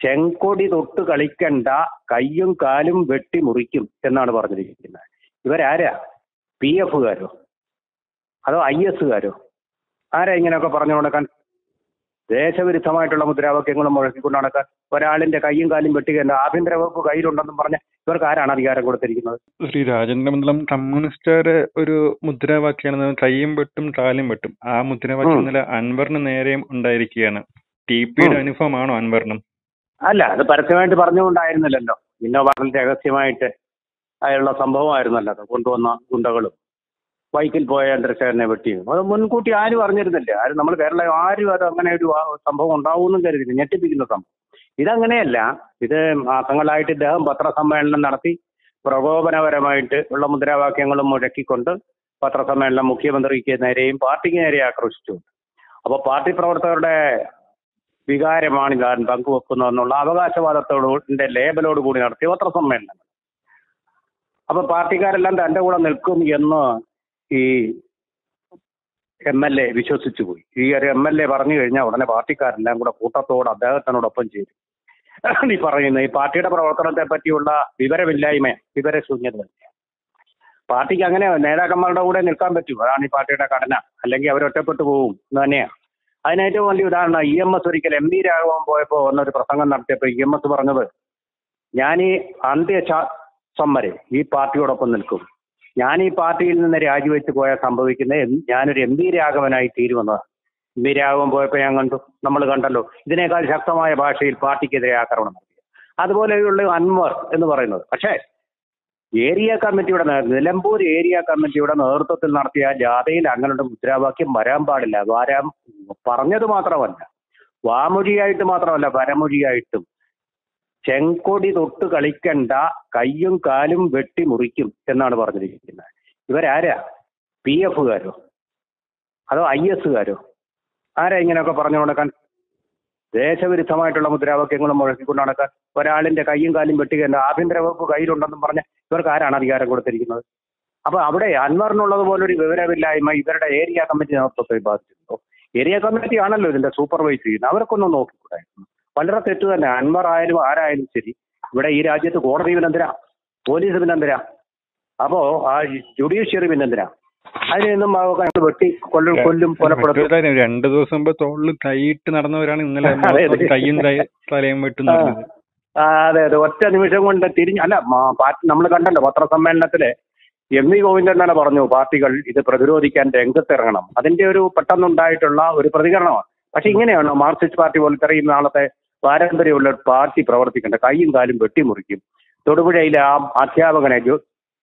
ചെങ്കൊടി തൊട്ട് കളിക്കണ്ട കയ്യും കാലും വെട്ടി മുറിക്കും എന്നാണ് പറഞ്ഞിരിക്കുന്നത് ഇവരാരാ പി എഫുകാരോ അതോ ഐ എസുകാരോ ആരാ ഇങ്ങനെയൊക്കെ പറഞ്ഞു നടക്കാൻ ദേശവിരുദ്ധമായിട്ടുള്ള മുദ്രാവാക്യങ്ങളും മുഴക്കിക്കൊണ്ട് നടക്കാൻ ഒരാളിന്റെ കയ്യും കാലും വെട്ടുകയല്ല ആഭ്യന്തര വകുപ്പ് കയ്യിലുണ്ടെന്നും പറഞ്ഞ് ഇവർക്ക് ആരാണ് അധികാരം കൊടുത്തിരിക്കുന്നത് ശ്രീ രാജേന്ദ്രമണ്ഡലം കമ്മ്യൂണിസ്റ്റുകാര് ഒരു മുദ്രാവാക്യാണ് കയ്യും വെട്ടും കാലും വെട്ടും ആ മുദ്രാവാക്യം ഉം. ഇന്നലെ അൻവറിന് നേരെയും ഉണ്ടായിരിക്കുകയാണ് ടി പിയുടെ ഉം. അനുഭവമാണോ അൻവറിനും അല്ല അത് പരസ്യമായിട്ട് പറഞ്ഞുകൊണ്ടായിരുന്നില്ലല്ലോ ഇന്നോവാറിൽ രഹസ്യമായിട്ട് അതിലുള്ള സംഭവമായിരുന്നല്ലോ അത് കൊണ്ടുവന്ന ഗുണ്ടകളും ബൈക്കിൽ പോയ ചന്ദ്രശേഖരനെ വെട്ടിയും അത് മുൻകൂട്ടി ആരും അറിഞ്ഞിരുന്നില്ല ആരും നമ്മൾ കേരളം ആരും അത് അങ്ങനെ ഒരു ആ സംഭവം ഉണ്ടാവുമെന്നും കരുതില്ല ഞെട്ടിപ്പിക്കുന്ന സംഭവം ഇതങ്ങനെയല്ല ഇത് മാസങ്ങളായിട്ട് ഇദ്ദേഹം പത്രസമ്മേളനം നടത്തി പ്രകോപനപരമായിട്ട് ഉള്ള മുദ്രാവാക്യങ്ങളും മുഴക്കിക്കൊണ്ട് പത്രസമ്മേളനം മുഖ്യമന്ത്രിക്ക് നേരെയും പാർട്ടിക്ക് നേരെ ആക്രോശിച്ചുകൊണ്ട് അപ്പോൾ പാർട്ടി പ്രവർത്തകരുടെ വികാരമാണ് ഞാൻ പങ്കുവെക്കുന്നതെന്നുള്ള അവകാശവാദത്തോടെ ലേബലോട് കൂടി നടത്തിയ പത്രസമ്മേളനങ്ങൾ അപ്പൊ പാർട്ടിക്കാരെല്ലാം തന്റെ കൂടെ നിൽക്കും എന്ന് ഈ എം എൽ എ വിശ്വസിച്ചു പോയി ഈ ഒരു എം എൽ എ പറഞ്ഞു കഴിഞ്ഞാൽ ഉടനെ പാർട്ടിക്കാരെല്ലാം കൂടെ കൂട്ടത്തോട് അദ്ദേഹത്തിനോടൊപ്പം ചേരും ഈ പറയുന്ന ഈ പാർട്ടിയുടെ പ്രവർത്തനത്തെ പറ്റിയുള്ള വിവരമില്ലായ്മ വിവരശൂന്യത തന്നെയാണ് പാർട്ടിക്ക് അങ്ങനെ നേതാക്കന്മാരുടെ കൂടെ നിൽക്കാൻ പറ്റും അതാണ് ഈ പാർട്ടിയുടെ ഘടന അല്ലെങ്കിൽ അവർ ഒറ്റപ്പെട്ടു പോകും എന്ന് തന്നെയാണ് അതിന് ഏറ്റവും വലിയ ഉദാഹരണം ഇ എം എസ് ഒരിക്കൽ എം പി രാഘവൻ പോയപ്പോൾ വന്നൊരു പ്രസംഗം നടത്തിയപ്പോൾ ഇ എം എസ് പറഞ്ഞത് ഞാൻ ഈ അന്ത്യ ശ്വാസം വരെ ഈ പാർട്ടിയോടൊപ്പം നിൽക്കും ഞാൻ ഈ പാർട്ടിയിൽ നിന്ന് രാജിവെച്ച് പോയാൽ സംഭവിക്കുന്ന എം- ഞാനൊരു എം പി രാഘവനായി തീരുമെന്നതാണ് എം പി രാഘവൻ പോയപ്പോൾ ഞാൻ കണ്ടു നമ്മൾ കണ്ടല്ലോ ഇതിനേക്കാൾ ശക്തമായ ഭാഷയിൽ പാർട്ടിക്കെതിരെ ആക്രമണം നടത്തി അതുപോലെയുള്ള അൻവർ എന്ന് പറയുന്നത് പക്ഷേ ഏരിയ കമ്മിറ്റിയുടെ നേ- നിലമ്പൂർ ഏരിയ കമ്മിറ്റിയുടെ നേതൃത്വത്തിൽ നടത്തിയ ജാഥയിൽ അങ്ങനെയുള്ള മുദ്രാവാക്യം വരാൻ പാടില്ല വരാൻ പറഞ്ഞത് മാത്രമല്ല വാമൊഴിയായിട്ട് മാത്രമല്ല വരമൊഴിയായിട്ടും ചെങ്കൊടി തൊട്ട് കളിക്കണ്ട കയ്യും കാലും വെട്ടി മുറിക്കും എന്നാണ് പറഞ്ഞിരിക്കുന്നത് ഇവരാരാ പി എഫുകാരോ അതോ ഐ എസുകാരോ ആരാ ഇങ്ങനെയൊക്കെ പറഞ്ഞു നടക്കാൻ ദേശവിരുദ്ധമായിട്ടുള്ള മുദ്രാവാക്യങ്ങളും മുഴക്കിക്കൊണ്ട് നടക്കാൻ ഒരാളിന്റെ കയ്യും കാലും വെട്ടുകയല്ല ആഭ്യന്തര വകുപ്പ് കയ്യിലുണ്ടെന്നും പറഞ്ഞ് ഇവർക്ക് ആരാണ് അധികാരം കൊടുത്തിരിക്കുന്നത് അപ്പൊ അവിടെ അൻവറിനുള്ളത് പോലൊരു വിവരമില്ലായ്മ ഇവരുടെ ഏരിയ കമ്മിറ്റി നേതൃത്വത്തെ ബാധിച്ചിട്ടുണ്ടോ ഏരിയ കമ്മിറ്റി ആണല്ലോ ഇതിന്റെ സൂപ്പർവൈസ് ചെയ്യുന്നത് അവർക്കൊന്നും നോക്കിക്കൂടായിരുന്നു വളരെ തെറ്റ് തന്നെ അൻവർ ആയാലും ആരായാലും ശരി ഇവിടെ ഈ രാജ്യത്ത് കോടതി പിന്നെന്തിനാ പോലീസ് പിന്നെന്തിനാ അപ്പോ ആ ജുഡീഷ്യറി പിന്നെന്തിനാ അതിൽ നിന്നും അവർക്ക് വെട്ടി കൊല്ലും കൊല്ലും കൊലപ്പെടുത്തും മറ്റൊരു കാര്യം, രണ്ടു ദിവസം മുമ്പ് തോളിൽ കൈയിട്ട് നടന്നവരാണ് ഇന്നലെ അതെ, അതെ. കയ്യും തല- തലയും വെട്ടും നടന്നത് ആ, അതെ അതെ ഒറ്റ നിമിഷം കൊണ്ട് തിരിഞ്ഞ് അല്ല മാ- പാർട്ടി നമ്മൾ കണ്ടല്ലോ പത്രസമ്മേളനത്തില് എം വി ഗോവിന്ദൻ തന്നെ പറഞ്ഞു പാർട്ടികൾ ഇത് പ്രതിരോധിക്കാൻ രംഗത്തിറങ്ങണം അതിന്റെ ഒരു പെട്ടെന്നുണ്ടായിട്ടുള്ള ഒരു പ്രതികരണമാണ് പക്ഷെ ഇങ്ങനെയാണോ മാർക്സിസ്റ്റ് പാർട്ടി പോലെ ഇത്രയും നാളത്തെ പാരമ്പര്യമുള്ള ഒരു പാർട്ടി പ്രവർത്തിക്കേണ്ടത് കൈയും കാലും വെട്ടിമുറിക്കും തൊടുപുഴയിലെ ആ അധ്യാപകനെ ജോ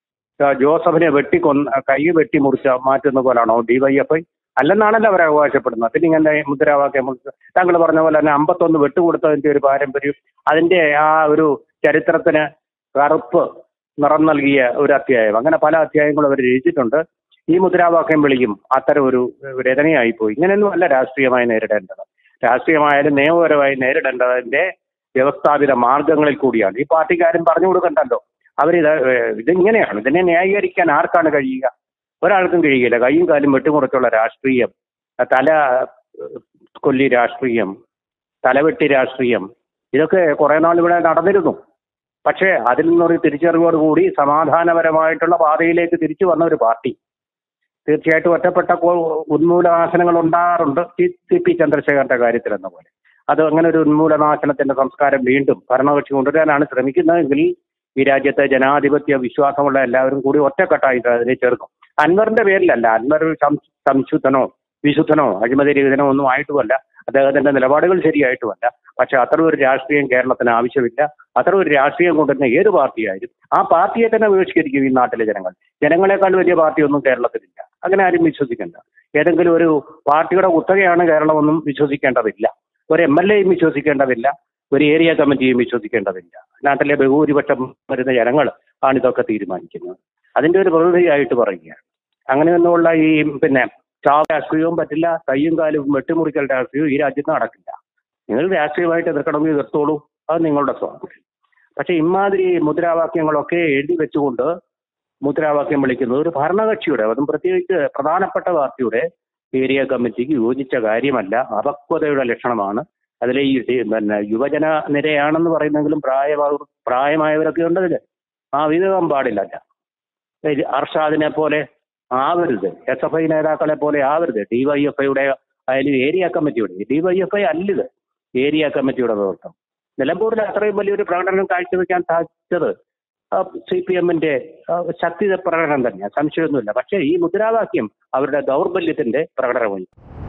ആ, ജോസഫിനെ വെട്ടിക്കൊന്ന് കൈ വെട്ടി മുറിച്ച മാറ്റുന്ന പോലാണോ ഡിവൈഎഫ്ഐ അല്ലെന്നാണല്ലോ അവർ അവകാശപ്പെടുന്നത് പിന്നെ ഇങ്ങനെ മുദ്രാവാക്യം മുറിച്ച് താങ്കൾ പറഞ്ഞ പോലെ തന്നെ അമ്പത്തൊന്ന് വെട്ടുകൊടുത്തതിന്റെ ഒരു പാരമ്പര്യം അതിന്റെ ആ ഒരു ചരിത്രത്തിന് കറുപ്പ് നിറം നൽകിയ ഒരു അധ്യായം അങ്ങനെ പല അധ്യായങ്ങളും അവർ രചിച്ചിട്ടുണ്ട് ഈ മുദ്രാവാക്യം വിളിയും അത്തരം ഒരു രചനയായി പോയി ഇങ്ങനെയൊന്നും അല്ല രാഷ്ട്രീയമായി നേരിടേണ്ടത് രാഷ്ട്രീയമായാലും നിയമപരമായി നേരിടേണ്ടതിന്റെ വ്യവസ്ഥാപിത മാർഗങ്ങളിൽ കൂടിയാണ് ഈ പാർട്ടിക്കാരും പറഞ്ഞു കൊടുക്കണ്ടല്ലോ അവരിത് ഏഹ്, ഇതിങ്ങനെയാണ് ഇതിനെ ന്യായീകരിക്കാൻ ആർക്കാണ് കഴിയുക ഒരാൾക്കും കഴിയില്ല കൈയും കാലും വെട്ടിമുറിച്ചുള്ള രാഷ്ട്രീയം തല ഏഹ്, കൊല്ലി രാഷ്ട്രീയം തലവെട്ടി രാഷ്ട്രീയം ഇതൊക്കെ കുറെ നാൾ ഇവിടെ നടന്നിരുന്നു പക്ഷേ അതിൽ നിന്നൊരു തിരിച്ചറിവോടുകൂടി സമാധാനപരമായിട്ടുള്ള പാതയിലേക്ക് തിരിച്ചു വന്ന ഒരു പാർട്ടി തീർച്ചയായിട്ടും ഒറ്റപ്പെട്ട കോ- ഉന്മൂലനാശനങ്ങൾ ഉണ്ടാകാറുണ്ട് ടി ടി പി ചന്ദ്രശേഖരന്റെ കാര്യത്തിൽ എന്ന പോലെ അത് അങ്ങനെ ഒരു ഉന്മൂലനാശനത്തിന്റെ സംസ്കാരം വീണ്ടും ഭരണകക്ഷി കൊണ്ടുവരാനാണ് ശ്രമിക്കുന്നതെങ്കിൽ ഈ രാജ്യത്തെ ജനാധിപത്യ വിശ്വാസമുള്ള എല്ലാവരും കൂടി ഒറ്റക്കെട്ടായിട്ട് അതിനെ ചേർക്കും അൻവറിന്റെ പേരിലല്ല അൻവർ ഒരു സം- സംശുദ്ധനോ വിശുദ്ധനോ അഴിമതി രഹിതനോ ഒന്നും ആയിട്ടുമല്ല അദ്ദേഹത്തിന്റെ നിലപാടുകൾ ശരിയായിട്ടുമല്ല പക്ഷെ അത്ര ഒരു രാഷ്ട്രീയം കേരളത്തിന് ആവശ്യമില്ല അത്ര ഒരു രാഷ്ട്രീയം കൊണ്ടുവരുന്ന ഏത് പാർട്ടിയായാലും ആ പാർട്ടിയെ തന്നെ ബഹിഷ്കരിക്കും ഈ നാട്ടിലെ ജനങ്ങൾ ജനങ്ങളെക്കാൾ വലിയ പാർട്ടിയൊന്നും കേരളത്തിലില്ല അങ്ങനെ ആരും വിശ്വസിക്കണ്ട ഏതെങ്കിലും ഒരു പാർട്ടിയുടെ കുത്തകയാണ് കേരളമൊന്നും വിശ്വസിക്കേണ്ടതില്ല ഒരു എം എൽ എയും വിശ്വസിക്കേണ്ടതില്ല ഒരു ഏരിയ കമ്മിറ്റിയും വിശ്വസിക്കേണ്ടതില്ല നാട്ടിലെ ബഹുഭൂരിപക്ഷം വരുന്ന ജനങ്ങൾ ആണ് ഇതൊക്കെ തീരുമാനിക്കുന്നത് അതിന്റെ ഒരു പ്രതിനിധിയായിട്ട് പറയുകയാണ് അങ്ങനെയൊന്നുമുള്ള ഈ പിന്നെ ചാവ് രാഷ്ട്രീയവും പറ്റില്ല കയ്യും കാലും വെട്ടിമുറിക്കൽ രാഷ്ട്രീയവും ഈ രാജ്യത്ത് നടക്കില്ല നിങ്ങൾ രാഷ്ട്രീയമായിട്ട് എതിർക്കണമെങ്കിൽ എതിർത്തോളൂ അത് നിങ്ങളുടെ സ്വാതന്ത്ര്യം പക്ഷെ ഇമാതിരി മുദ്രാവാക്യങ്ങളൊക്കെ എഴുതി വെച്ചുകൊണ്ട് മുദ്രാവാക്യം വിളിക്കുന്നത് ഒരു ഭരണകക്ഷിയുടെ അതും പ്രത്യേകിച്ച് പ്രധാനപ്പെട്ട പാർട്ടിയുടെ ഏരിയ കമ്മിറ്റിക്ക് യോജിച്ച കാര്യമല്ല അപക്വതയുടെ ലക്ഷണമാണ് അതിൽ ഈ ഈ പിന്നെ യുവജന നിരയാണെന്ന് പറയുന്നെങ്കിലും പ്രായ പ്രായമായവരൊക്കെ ഉണ്ട് അതിൽ ആ വിധം പാടില്ല ഇത് അർഷാദിനെ പോലെ ആവരുത് എസ് എഫ് ഐ നേതാക്കളെ പോലെ ആവരുത് ഡിവൈഎഫ്ഐയുടെ ആയാലും ഏരിയ കമ്മിറ്റിയുടെ ഡിവൈഎഫ്ഐ അല്ലിത് ഏരിയ കമ്മിറ്റിയുടെ പ്രവർത്തനം നിലമ്പൂരിൽ അത്രയും വലിയൊരു പ്രകടനം കാഴ്ചവെക്കാൻ സാധിച്ചത് സി പി എമ്മിന്റെ ശക്തി പ്രകടനം തന്നെയാണ് സംശയമൊന്നുമില്ല പക്ഷേ ഈ മുദ്രാവാക്യം അവരുടെ ദൗർബല്യത്തിന്റെ പ്രകടനമായി